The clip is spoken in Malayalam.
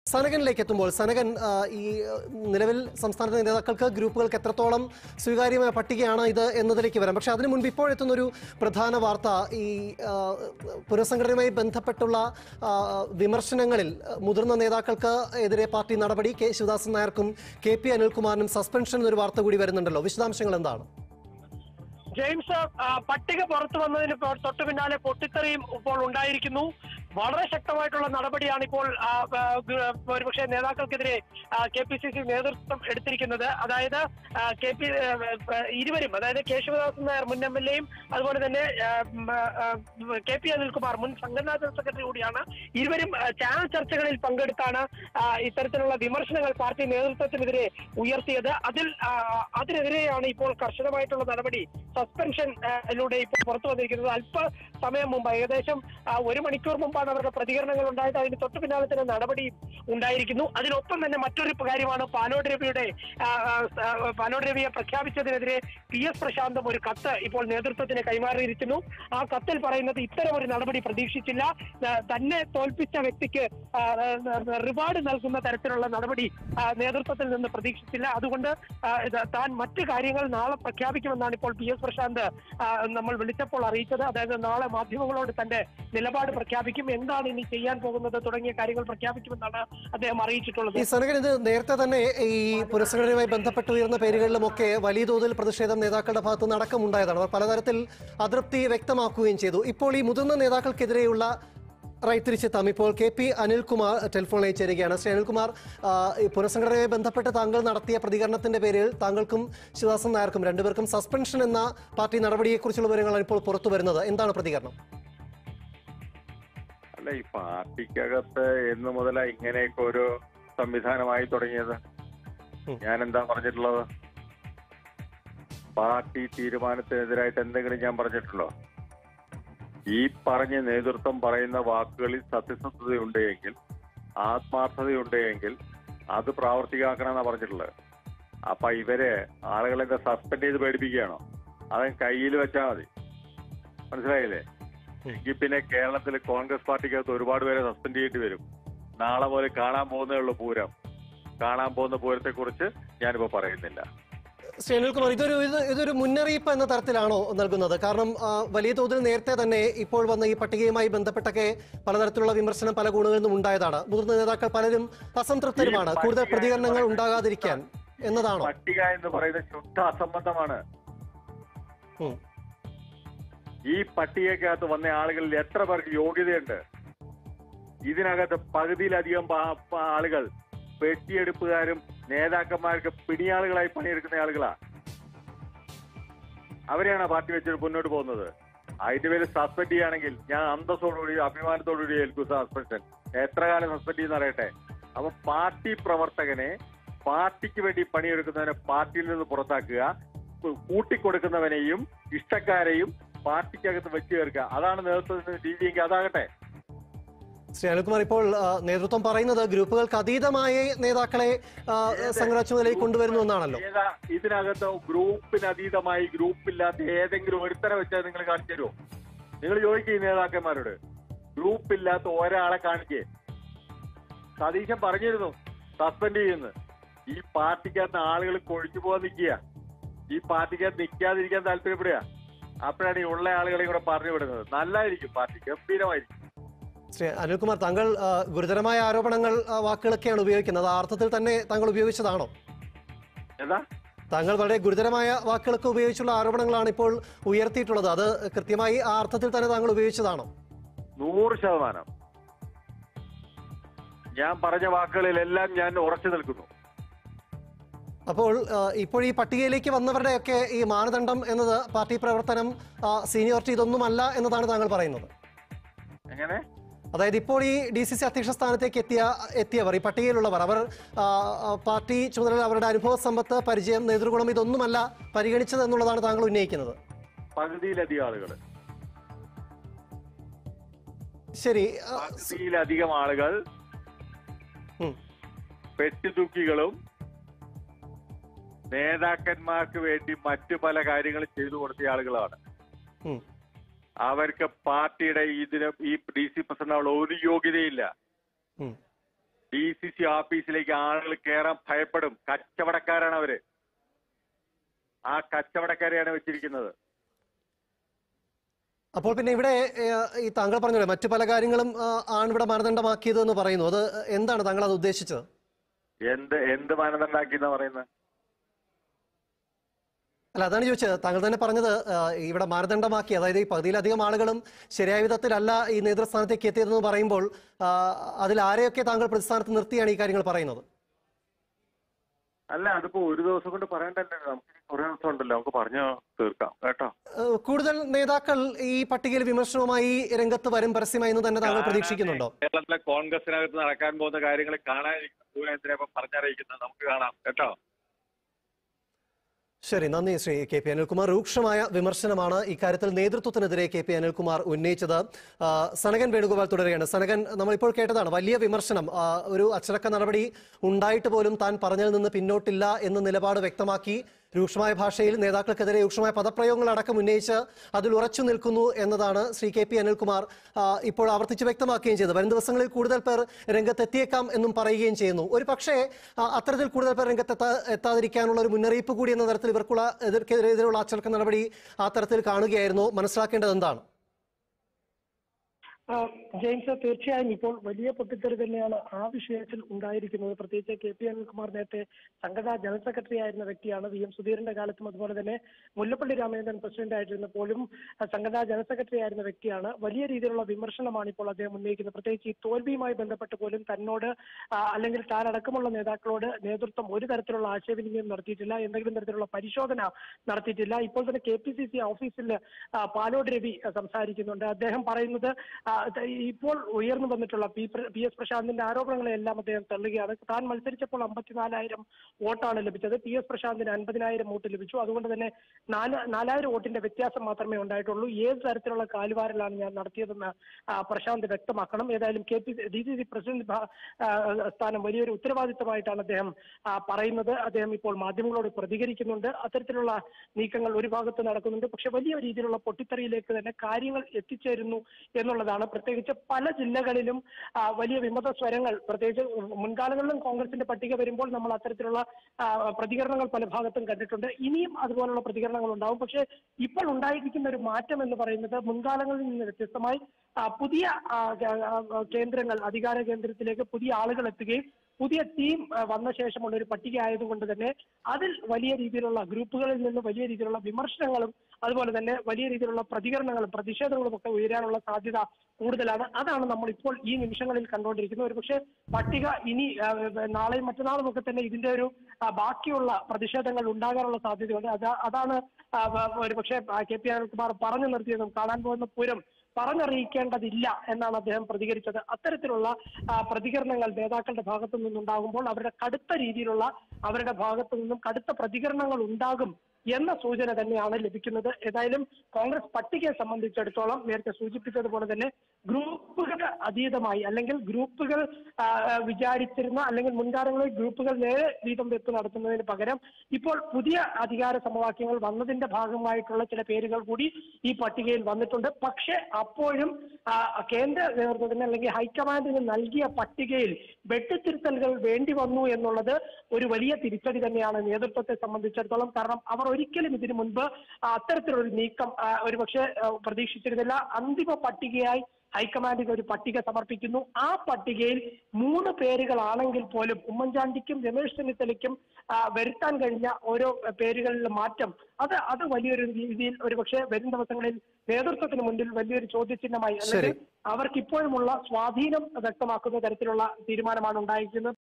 സനകനിലേക്ക് എത്തുമ്പോൾ സനകൻ ആ, ഈ ആ, നിലവിൽ സംസ്ഥാന നേതാക്കൾക്ക് ഗ്രൂപ്പുകൾക്ക് എത്രത്തോളം സ്വീകാര്യമായ പട്ടികയാണ് ഇത് എന്നതിലേക്ക് വരാം പക്ഷേ അതിനു മുൻപ് ഇപ്പോഴെത്തുന്ന ഒരു പ്രധാന വാർത്ത ഈ ആ, പുനഃസംഘടനയുമായി ബന്ധപ്പെട്ടുള്ള ആ, വിമർശനങ്ങളിൽ മുതിർന്ന നേതാക്കൾക്ക് എതിരെ പാർട്ടി നടപടി കെ ശിവദാസൻ നായർക്കും കെ പി അനിൽകുമാറിനും സസ്പെൻഷൻ എന്നൊരു വാർത്ത കൂടി വരുന്നുണ്ടല്ലോ വിശദാംശങ്ങൾ എന്താണ് ജെയിംസ് ആ, പട്ടിക പുറത്തു വന്നതിന് പോ- തൊട്ടു പിന്നാലെ പൊട്ടിത്തെറിയും ഇപ്പോൾ ഉണ്ടായിരിക്കുന്നു വളരെ ശക്തമായിട്ടുള്ള നടപടിയാണ് ഇപ്പോൾ ആ, ആ, ഗ- ഒരുപക്ഷെ നേതാക്കൾക്കെതിരെ കെ പി സി സി നേതൃത്വം എടുത്തിരിക്കുന്നത് അതായത് ആ, കെ പി ആ, ആ, ഇരുവരും അതായത് കേശവദാസൻ നായർ മുൻ എം എൽ എയും അതുപോലെ തന്നെ ആ, ഉം, ആ, കെ പി അനിൽകുമാർ മുൻ സംഘടനാ ജനറൽ സെക്രട്ടറി കൂടിയാണ് ഇരുവരും ആ, ചാനൽ ചർച്ചകളിൽ പങ്കെടുത്താണ് ആ, ഇത്തരത്തിലുള്ള വിമർശനങ്ങൾ പാർട്ടി നേതൃത്വത്തിനെതിരെ ഉയർത്തിയത് അതിൽ ആ, അതിനെതിരെയാണ് ഇപ്പോൾ കർശനമായിട്ടുള്ള നടപടി സസ്പെൻഷനിലൂടെ ഇപ്പോൾ പുറത്തു വന്നിരിക്കുന്നത് അല്പ സമയം മുമ്പ് ഏകദേശം ആ, ഒരു മണിക്കൂർ മുമ്പാണ് അവരുടെ പ്രതികരണങ്ങൾ ഉണ്ടായത് അതിന് തൊട്ടു പിന്നാലെ തന്നെ നടപടി ഉണ്ടായിരിക്കുന്നു അതിനൊപ്പം തന്നെ മറ്റൊരു കാര്യമാണ് പാലോട് രവിയുടെ ആ, ആ, ആ, പാലോട് രവിയെ പ്രഖ്യാപിച്ചതിനെതിരെ പി എസ് പ്രശാന്തും ഒരു കത്ത് ഇപ്പോൾ നേതൃത്വത്തിന് കൈമാറിയിരിക്കുന്നു ആ കത്തിൽ പറയുന്നത് ഇത്തരം ഒരു നടപടി പ്രതീക്ഷിച്ചില്ല ആ, തന്നെ തോൽപ്പിച്ച വ്യക്തിക്ക് ആ, ആ, റിവാർഡ് നൽകുന്ന തരത്തിലുള്ള നടപടി ആ, നേതൃത്വത്തിൽ നിന്ന് പ്രതീക്ഷിച്ചില്ല അതുകൊണ്ട് ആ, ഇത് താൻ മറ്റു കാര്യങ്ങൾ നാളെ പ്രഖ്യാപിക്കുമെന്നാണ് ഇപ്പോൾ പി എസ് പ്രശാന്ത് ആ, നമ്മൾ വിളിച്ചപ്പോൾ അറിയിച്ചത് അതായത് നാളെ മാധ്യമങ്ങളോട് തന്റെ നിലപാട് പ്രഖ്യാപിക്കും എന്താണ് ഇനി ചെയ്യാൻ പോകുന്നത് തുടങ്ങിയ കാര്യങ്ങൾ പ്രഖ്യാപിക്കുമെന്നാണ് അദ്ദേഹം അറിയിച്ചിട്ടുള്ളത് ഈ സനകൻ ഇത് നേരത്തെ തന്നെ ഈ പുനഃസംഘടനയുമായി ബന്ധപ്പെട്ട് ഉയർന്ന പേരുകളിലുമൊക്കെ വലിയ തോതിൽ പ്രതിഷേധം നേതാക്കളുടെ ഭാഗത്ത് നിന്ന് അടക്കമുണ്ടായതാണ് അവർ പലതരത്തിൽ അതൃപ്തി വ്യക്തമാക്കുകയും ചെയ്തു ഇപ്പോൾ ഈ മുതിർന്ന നേതാക്കൾക്കെതിരെയുള്ള റൈറ്റ് തിരിച്ചെത്താം ഇപ്പോൾ കെ പി അനിൽകുമാർ ടെലിഫോണിൽ ചേരുകയാണ് ശ്രീ അനിൽകുമാർ ആ, ഈ പുനഃസംഘടനയുമായി ബന്ധപ്പെട്ട് താങ്കൾ നടത്തിയ പ്രതികരണത്തിന്റെ പേരിൽ താങ്കൾക്കും ശിവദാസൻ നായർക്കും രണ്ടുപേർക്കും സസ്പെൻഷൻ എന്ന പാർട്ടി നടപടിയെക്കുറിച്ചുള്ള വിവരങ്ങളാണ് ഇപ്പോൾ പുറത്തു വരുന്നത് എന്താണ് പ്രതികരണം അല്ല ഈ പാർട്ടിക്കകത്ത് എന്ന് മുതലാ ഇങ്ങനെയൊക്കെ ഒരു സംവിധാനമായി തുടങ്ങിയത് ഉം. ഞാൻ എന്താ പറഞ്ഞിട്ടുള്ളത് പാർട്ടി തീരുമാനത്തിനെതിരായിട്ട് എന്തെങ്കിലും ഞാൻ പറഞ്ഞിട്ടുള്ളോ ഈ പറഞ്ഞ നേതൃത്വം പറയുന്ന വാക്കുകളിൽ സത്യസന്ധതയുണ്ടെങ്കിൽ ആത്മാർത്ഥതയുണ്ടെങ്കിൽ അത് പ്രാവർത്തികമാക്കണമെന്നാ പറഞ്ഞിട്ടുള്ളത് അപ്പൊ ഇവര് ആളുകളെ സസ്പെൻഡ് ചെയ്ത് പേടിപ്പിക്കുകയാണോ അത് കയ്യിൽ വെച്ചാൽ മതി മനസ്സിലായില്ലേ എങ്കിൽ പിന്നെ കേരളത്തിൽ കോൺഗ്രസ് പാർട്ടിക്കകത്ത് ഒരുപാട് പേരെ സസ്പെൻഡ് ചെയ്യേണ്ടി വരും നാളെ പോലെ കാണാൻ പോകുന്നേ ഉള്ളൂ പൂരം കാണാൻ പോകുന്ന പൂരത്തെ കുറിച്ച് ഞാനിപ്പോ പറയുന്നില്ല ശ്രീ അനിൽകുമാർ ഇതൊരു ഇത് ഇതൊരു മുന്നറിയിപ്പ് എന്ന തരത്തിലാണോ നൽകുന്നത് കാരണം ആ, വലിയ തോതിൽ നേരത്തെ തന്നെ ഇപ്പോൾ വന്ന ഈ പട്ടികയുമായി ബന്ധപ്പെട്ടൊക്കെ പലതരത്തിലുള്ള വിമർശനം പല കോണുകളിൽ നിന്നും ഉണ്ടായതാണ് മുതിർന്ന നേതാക്കൾ പലരും അസംതൃപ്തരുമാണ് ഈ കൂടുതൽ പട്ടിക പ്രതികരണങ്ങൾ എന്ന് ഉണ്ടാകാതിരിക്കാൻ എന്നതാണോ പട്ടിക എന്ന് പറയുന്നത് ശുദ്ധ അസംബന്ധമാണ് ഉം. ഈ പട്ടികക്കകത്ത് വന്ന ആളുകളിൽ എത്ര പേർക്ക് യോഗ്യതയുണ്ട് ഇതിനകത്ത് പകുതിയിലധികം പാ- പാ- ആളുകൾ വെട്ടിയെടുപ്പുകാരും നേതാക്കന്മാർക്ക് പിണിയാളുകളായി പണിയെടുക്കുന്ന ആളുകളാ അവരെയാണ് പാർട്ടി വെച്ചിട്ട് മുന്നോട്ട് പോകുന്നത് അതിന്റെ പേര് സസ്പെൻഡ് ചെയ്യുകയാണെങ്കിൽ ഞാൻ അന്തസ്സോടുകൂടി അഭിമാനത്തോടുകൂടി ഏൽക്കും സസ്പെൻഷൻ എത്ര കാലം സസ്പെൻഡ് ചെയ്യുന്ന അറിയട്ടെ അപ്പൊ പാർട്ടി പ്രവർത്തകനെ പാർട്ടിക്ക് വേണ്ടി പണിയെടുക്കുന്നവനെ പാർട്ടിയിൽ നിന്ന് പുറത്താക്കുക കു- കൂട്ടിക്കൊടുക്കുന്നവനെയും ഇഷ്ടക്കാരെയും പാർട്ടിക്കകത്ത് വെച്ച് ചേർക്കുക അതാണ് നേതൃത്വത്തിന്റെ രീതിയെങ്കിൽ അതാകട്ടെ ശ്രീ അനിൽകുമാർ ഇപ്പോൾ ആ, നേതൃത്വം പറയുന്നത് ഗ്രൂപ്പുകൾക്ക് അതീതമായ നേതാക്കളെ ആ, സംഘടനാ ചുമതലയിൽ കൊണ്ടുവരുന്നു എന്നാണല്ലോ ഏതാ ഇതിനകത്ത് ഗ്രൂപ്പിന് അതീതമായി ഗ്രൂപ്പില്ലാത്ത ഏതെങ്കിലും ഒരുത്തരം വെച്ചാൽ നിങ്ങൾ കാണിച്ചു തരുമോ നിങ്ങൾ ചോദിക്കുക ഈ നേതാക്കന്മാരോട് ഗ്രൂപ്പില്ലാത്ത ഒരാളെ കാണിക്കേ സതീശൻ പറഞ്ഞിരുന്നു സസ്പെൻഡ് ചെയ്യുന്നു ഈ പാർട്ടിക്കകത്ത് ആളുകൾ കൊഴിച്ചു പോകാൻ നിൽക്കുക ഈ പാർട്ടിക്കകത്ത് നിൽക്കാതിരിക്കാൻ താല്പര്യപ്പെടുക അപ്പോഴാണ് ഈ ഉള്ള ആളുകളെ കൂടെ പറഞ്ഞു വിടുന്നത് നല്ലതായിരിക്കും പാർട്ടി ഗംഭീരമായിരിക്കും ശ്രീ അനിൽകുമാർ താങ്കൾ ആ, ഗുരുതരമായ ആരോപണങ്ങൾ ആ, വാക്കുകളൊക്കെയാണ് ഉപയോഗിക്കുന്നത് ആ അർത്ഥത്തിൽ തന്നെ താങ്കൾ ഉപയോഗിച്ചതാണോ എന്താ താങ്കൾ വളരെ ഗുരുതരമായ വാക്കുകളൊക്കെ ഉപയോഗിച്ചുള്ള ആരോപണങ്ങളാണ് ഇപ്പോൾ ഉയർത്തിയിട്ടുള്ളത് അത് കൃത്യമായി ആ അർത്ഥത്തിൽ തന്നെ താങ്കൾ ഉപയോഗിച്ചതാണോ നൂറ് ശതമാനം ഞാൻ പറഞ്ഞ വാക്കുകളിലെല്ലാം ഞാൻ ഉറച്ചു നിൽക്കുന്നു അപ്പോൾ ആ, ഇപ്പോൾ ഈ പട്ടികയിലേക്ക് വന്നവരുടെയൊക്കെ ഈ മാനദണ്ഡം എന്നത് പാർട്ടി പ്രവർത്തനം ആ, സീനിയോറിറ്റി ഇതൊന്നുമല്ല എന്നതാണ് താങ്കൾ പറയുന്നത് എങ്ങനെ അതായത് ഇപ്പോൾ ഈ ഡി സി സി അധ്യക്ഷ സ്ഥാനത്തേക്ക് എത്തിയ എത്തിയവർ ഈ പട്ടികയിലുള്ളവർ അവർ ആ, ആ, പാർട്ടി ചുമതല അവരുടെ അനുഭവ സമ്പത്ത് പരിചയം നേതൃഗുണം ഇതൊന്നുമല്ല പരിഗണിച്ചത് എന്നുള്ളതാണ് താങ്കൾ ഉന്നയിക്കുന്നത് പകുതിയിലധികം ആളുകൾ ശരി ആ, പകുതിയിലധികം ആളുകൾ ഉം. പെട്ടിതൂക്കികളും നേതാക്കന്മാർക്ക് വേണ്ടി മറ്റു പല കാര്യങ്ങളും ചെയ്തു കൊടുത്ത ആളുകളാണ് ഉം. അവർക്ക് പാർട്ടിയുടെ ഇതിന് ഈ ഡി സി പ്രസിഡന്റിനുള്ള ഒരു യോഗ്യതയില്ല ഉം. ഡി സി സി ഓഫീസിലേക്ക് ആളുകൾ കയറാൻ ഭയപ്പെടും കച്ചവടക്കാരാണ് അവര് ആ കച്ചവടക്കാരെയാണ് വെച്ചിരിക്കുന്നത് അപ്പോൾ പിന്നെ ഇവിടെ ഏഹ്, ഈ താങ്കൾ പറഞ്ഞല്ലോ മറ്റു പല കാര്യങ്ങളും ആ, ആണ് ഇവിടെ മാനദണ്ഡമാക്കിയത് എന്ന് പറയുന്നു അത് എന്താണ് താങ്കൾ അത് ഉദ്ദേശിച്ചത് എന്ത് എന്ത് മാനദണ്ഡാക്കി എന്നാ പറയുന്നത് അല്ല അതാണ് ചോദിച്ചത് താങ്കൾ തന്നെ പറഞ്ഞത് ആ, ഇവിടെ മാനദണ്ഡമാക്കി അതായത് ഈ പകുതിയിലധികം ആളുകളും ശരിയായ വിധത്തിലല്ല ഈ നേതൃസ്ഥാനത്തേക്ക് എത്തിയതെന്ന് പറയുമ്പോൾ ആ, അതിൽ ആരെയൊക്കെ താങ്കൾ പ്രതിസ്ഥാനത്ത് നിർത്തിയാണ് ഈ കാര്യങ്ങൾ പറയുന്നത് അല്ല അതിപ്പോ ഒരു ദിവസം കൊണ്ട് പറയണ്ടല്ലോ നമുക്ക് കുറെ ദിവസം ഉണ്ടല്ലോ നമുക്ക് പറഞ്ഞു തീർക്കാം കേട്ടോ ഏഹ്, കൂടുതൽ നേതാക്കൾ ഈ പട്ടികയിൽ വിമർശനവുമായി രംഗത്ത് വരും പരസ്യമായി എന്ന് തന്നെ താങ്കൾ പ്രതീക്ഷിക്കുന്നുണ്ടോ കേരളത്തിലെ കോൺഗ്രസിനകത്ത് നടക്കാൻ പോകുന്ന കാര്യങ്ങൾ കാണാനിരിക്കുന്ന എന്തിനാ ഇപ്പൊ പറഞ്ഞറിയിക്കുന്നത് നമുക്ക് കാണാം കേട്ടോ ശരി നന്ദി ശ്രീ കെ പി അനിൽകുമാർ രൂക്ഷമായ വിമർശനമാണ് ഇക്കാര്യത്തിൽ നേതൃത്വത്തിനെതിരെ കെ പി അനിൽകുമാർ ഉന്നയിച്ചത് ആ, സനകൻ വേണുഗോപാൽ തുടരുകയാണ് സനകൻ നമ്മളിപ്പോൾ കേട്ടതാണ് വലിയ വിമർശനം ആ, ഒരു അച്ചടക്ക നടപടി ഉണ്ടായിട്ട് പോലും താൻ പറഞ്ഞതിൽ നിന്ന് പിന്നോട്ടില്ല എന്ന നിലപാട് വ്യക്തമാക്കി രൂക്ഷമായ ഭാഷയിൽ നേതാക്കൾക്കെതിരെ രൂക്ഷമായ പദപ്രയോഗങ്ങൾ അടക്കം ഉന്നയിച്ച് അതിൽ ഉറച്ചു നിൽക്കുന്നു എന്നതാണ് ശ്രീ കെ പി അനിൽകുമാർ ആ, ഇപ്പോൾ ആവർത്തിച്ച് വ്യക്തമാക്കുകയും ചെയ്തത് വരും ദിവസങ്ങളിൽ കൂടുതൽ പേർ രംഗത്തെത്തിയേക്കാം എന്നും പറയുകയും ചെയ്യുന്നു ഒരു പക്ഷേ ആ, അത്തരത്തിൽ കൂടുതൽ പേർ രംഗത്തെത്താ എത്താതിരിക്കാനുള്ള ഒരു മുന്നറിയിപ്പ് കൂടി എന്ന തരത്തിൽ ഇവർക്കുള്ള എതിർക്കെതിരെയുള്ള അച്ചടക്ക നടപടി ആ തരത്തിൽ കാണുകയായിരുന്നു മനസ്സിലാക്കേണ്ടത് എന്താണ് ആ, ജെയിംസ് തീർച്ചയായും ഇപ്പോൾ വലിയ പൊട്ടിത്തെറി തന്നെയാണ് ആ വിഷയത്തിൽ ഉണ്ടായിരിക്കുന്നത് പ്രത്യേകിച്ച് കെ പി അനിൽകുമാർ നേരത്തെ സംഘടനാ ജനറൽ സെക്രട്ടറി ആയിരുന്ന വ്യക്തിയാണ് വി എം സുധീറിന്റെ കാലത്തും അതുപോലെ തന്നെ മുല്ലപ്പള്ളി രാമചന്ദ്രൻ പ്രസിഡന്റ് ആയിരുന്നപ്പോഴും ആ, സംഘടനാ ജനറൽ സെക്രട്ടറി ആയിരുന്ന വ്യക്തിയാണ് വലിയ രീതിയിലുള്ള വിമർശനമാണ് ഇപ്പോൾ അദ്ദേഹം ഉന്നയിക്കുന്നത് പ്രത്യേകിച്ച് ഈ തോൽവിയുമായി ബന്ധപ്പെട്ട് പോലും തന്നോട് ആ, അല്ലെങ്കിൽ താൻ അടക്കമുള്ള നേതാക്കളോട് നേതൃത്വം ഒരു തരത്തിലുള്ള ആശയവിനിമയം നടത്തിയിട്ടില്ല എന്തെങ്കിലും തരത്തിലുള്ള പരിശോധന നടത്തിയിട്ടില്ല ഇപ്പോൾ തന്നെ കെ പി സി സി ഓഫീസിൽ ആ, പാലോട് രവി ആ, സംസാരിക്കുന്നുണ്ട് അദ്ദേഹം പറയുന്നത് ആ, ത- ഇപ്പോൾ ഉയർന്നു വന്നിട്ടുള്ള പി പ്ര- പി എസ് പ്രശാന്തിന്റെ ആരോപണങ്ങളെല്ലാം അദ്ദേഹം തള്ളുകയാണ് താൻ മത്സരിച്ചപ്പോൾ അമ്പത്തിനാലായിരം വോട്ടാണ് ലഭിച്ചത് പി എസ് പ്രശാന്തിന് അൻപതിനായിരം വോട്ട് ലഭിച്ചു അതുകൊണ്ട് തന്നെ നാല് നാലായിരം വോട്ടിന്റെ വ്യത്യാസം മാത്രമേ ഉണ്ടായിട്ടുള്ളൂ ഏത് തരത്തിലുള്ള കാലുവാരലാണ് ഞാൻ നടത്തിയതെന്ന് ആ, പ്രശാന്ത് വ്യക്തമാക്കണം ഏതായാലും K P D C C president ഭ- ആ, സ്ഥാനം വലിയൊരു ഉത്തരവാദിത്തമായിട്ടാണ് അദ്ദേഹം ആ, പറയുന്നത് അദ്ദേഹം ഇപ്പോൾ മാധ്യമങ്ങളോട് പ്രതികരിക്കുന്നുണ്ട് അത്തരത്തിലുള്ള നീക്കങ്ങൾ ഒരു ഭാഗത്ത് നടക്കുന്നുണ്ട് പക്ഷെ വലിയ രീതിയിലുള്ള പൊട്ടിത്തെറിയിലേക്ക് തന്നെ കാര്യങ്ങൾ എത്തിച്ചേരുന്നു എന്നുള്ളതാണ് പ്രത്യേകിച്ച് പല ജില്ലകളിലും ആ, വലിയ വിമത സ്വരങ്ങൾ പ്രത്യേകിച്ച് മുൻകാലങ്ങളിലും കോൺഗ്രസിന്റെ പട്ടിക വരുമ്പോൾ നമ്മൾ അത്തരത്തിലുള്ള ആ, പ്രതികരണങ്ങൾ പല ഭാഗത്തും കണ്ടിട്ടുണ്ട് ഇനിയും അതുപോലുള്ള പ്രതികരണങ്ങൾ ഉണ്ടാവും പക്ഷേ ഇപ്പോൾ ഉണ്ടായിരിക്കുന്ന ഒരു മാറ്റം എന്ന് പറയുന്നത് മുൻകാലങ്ങളിൽ നിന്ന് വ്യത്യസ്തമായി ആ, പുതിയ ആ, ആ, ആ, കേന്ദ്രങ്ങൾ അധികാര കേന്ദ്രത്തിലേക്ക് പുതിയ ആളുകൾ എത്തുകയും പുതിയ ടീം ആ, വന്ന ശേഷമുള്ള ഒരു പട്ടിക ആയതുകൊണ്ട് തന്നെ അതിൽ വലിയ രീതിയിലുള്ള ഗ്രൂപ്പുകളിൽ നിന്ന് വലിയ രീതിയിലുള്ള വിമർശനങ്ങളും അതുപോലെ തന്നെ വലിയ രീതിയിലുള്ള പ്രതികരണങ്ങളും പ്രതിഷേധങ്ങളും ഒക്കെ ഉയരാനുള്ള സാധ്യത കൂടുതലാണ് അതാണ് നമ്മൾ ഇപ്പോൾ ഈ നിമിഷങ്ങളിൽ കണ്ടുകൊണ്ടിരിക്കുന്നത് ഒരുപക്ഷെ പട്ടിക ഇനി ആ, നാളെയും മറ്റന്നാളും ഒക്കെ തന്നെ ഇതിന്റെ ഒരു ആ, ബാക്കിയുള്ള പ്രതിഷേധങ്ങൾ ഉണ്ടാകാനുള്ള സാധ്യതയുണ്ട് അത് അതാണ് ആ, ഒരുപക്ഷെ ആ, കെ പി അനിൽകുമാർ പറഞ്ഞു നിർത്തിയതും കാണാൻ പോകുന്ന പൂരം പറഞ്ഞറിയിക്കേണ്ടതില്ല എന്നാണ് അദ്ദേഹം പ്രതികരിച്ചത് അത്തരത്തിലുള്ള ആ, പ്രതികരണങ്ങൾ നേതാക്കളുടെ ഭാഗത്തു നിന്നുണ്ടാകുമ്പോൾ അവരുടെ കടുത്ത രീതിയിലുള്ള അവരുടെ ഭാഗത്തു നിന്നും കടുത്ത പ്രതികരണങ്ങൾ ഉണ്ടാകും എന്ന സൂചന തന്നെയാണ് ലഭിക്കുന്നത് ഏതായാലും കോൺഗ്രസ് പട്ടികയെ സംബന്ധിച്ചിടത്തോളം നേരത്തെ സൂചിപ്പിച്ചതുപോലെ തന്നെ ഗ്രൂപ്പുകൾ അതീതമായി അല്ലെങ്കിൽ ഗ്രൂപ്പുകൾ ആ, ആ, വിചാരിച്ചിരുന്ന അല്ലെങ്കിൽ മുൻകാലങ്ങളിൽ ഗ്രൂപ്പുകൾ നേരെ വീതം വെപ്പ് നടത്തുന്നതിന് പകരം ഇപ്പോൾ പുതിയ അധികാര സമവാക്യങ്ങൾ വന്നതിന്റെ ഭാഗമായിട്ടുള്ള ചില പേരുകൾ കൂടി ഈ പട്ടികയിൽ വന്നിട്ടുണ്ട് പക്ഷെ അപ്പോഴും ആ, കേന്ദ്ര നേതൃത്വത്തിന് അല്ലെങ്കിൽ ഹൈക്കമാൻഡിന് നൽകിയ പട്ടികയിൽ വെട്ടിത്തിരുത്തലുകൾ വേണ്ടി വന്നു എന്നുള്ളത് ഒരു വലിയ തിരിച്ചടി തന്നെയാണ് നേതൃത്വത്തെ സംബന്ധിച്ചിടത്തോളം കാരണം അവർ ഒരിക്കലും ഇതിനു മുൻപ് ആ, അത്തരത്തിലൊരു നീക്കം ആ, ഒരുപക്ഷെ ആ, പ്രതീക്ഷിച്ചിരുന്നില്ല അന്തിമ പട്ടികയായി ഹൈക്കമാൻഡിന് ഒരു പട്ടിക സമർപ്പിക്കുന്നു ആ പട്ടികയിൽ മൂന്ന് പേരുകളാണെങ്കിൽ പോലും ഉമ്മൻചാണ്ടിക്കും രമേശ് ചെന്നിത്തലയ്ക്കും ആ, വരുത്താൻ കഴിഞ്ഞ ഓരോ പേരുകളിലെ മാറ്റം അത് അത് വലിയൊരു രീതിയിൽ ഒരുപക്ഷെ വരും ദിവസങ്ങളിൽ നേതൃത്വത്തിന് മുന്നിൽ വലിയൊരു ചോദ്യചിഹ്നമായി അല്ലെങ്കിൽ അവർക്ക് ഇപ്പോഴുമുള്ള സ്വാധീനം വ്യക്തമാക്കുന്ന തരത്തിലുള്ള തീരുമാനമാണ് ഉണ്ടായിരിക്കുന്നത്